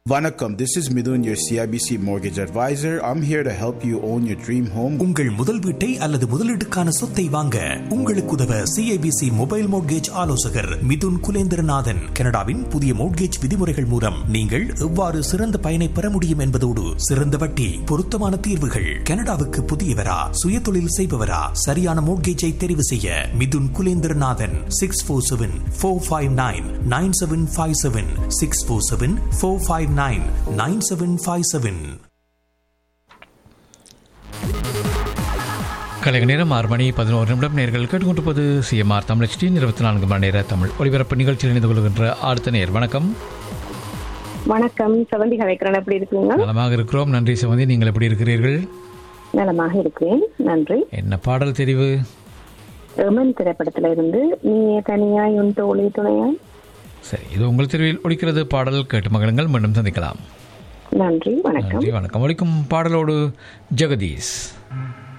Vanakkam, this is Midun, your CIBC mortgage advisor. I'm here to help you own your dream home. உங்கள் முதல் வீட்டை அல்லது முதலீட்டுக்கான சொத்தை வாங்க உங்களுக்கு உதவ சிஐபிசி மொபைல் மோட்கேஜ் ஆலோசகர் மிதுன் குலேந்திரநாதன் கனடாவின் புதிய மோட்கேஜ் விதிமுறைகள் மூலம் நீங்கள் எவ்வாறு சிறந்த பயனை பெற முடியும் என்பதோடு சிறந்த வட்டி பொருத்தமான தீர்வுகள் கனடாவுக்கு புதியவரா சுயதொழில் செய்பவரா சரியான மோட்கேஜை தெரிவு செய்ய Mithun Kulendranathan six four seven four five nine nine seven five seven six four seven four five nine nine seven five seven கலைக நேரம் ஆறு மணி பதினோரு நிமிடம் நேர்கள் கேட்டுக்கொண்டிருப்பது சிஎம்ஆர் தமிழ் டி இருபத்தி நான்கு மணி நேர தமிழ் ஒளிபரப்பு நிகழ்ச்சியில் இணைந்து கொள்கின்ற அடுத்த நேர் வணக்கம் வணக்கம் செவந்தி கலைக்கிறேன் எப்படி இருக்கீங்க நலமாக இருக்கிறோம் நன்றி சிவந்தி நீங்கள் எப்படி இருக்கிறீர்கள் நலமாக இருக்கிறேன் நன்றி என்ன பாடல் தெரிவு எமன் திரைப்படத்துல இருந்து நீயே தனியாய் உன் தோழி துணையாய் சரி இது உங்கள் தெரிவில் ஒழிக்கிறது பாடல் கேட்டு மகளுங்கள் மீண்டும் சந்திக்கலாம் நன்றி வணக்கம் நன்றி வணக்கம் ஒழிக்கும் பாடலோடு ஜெகதீஷ்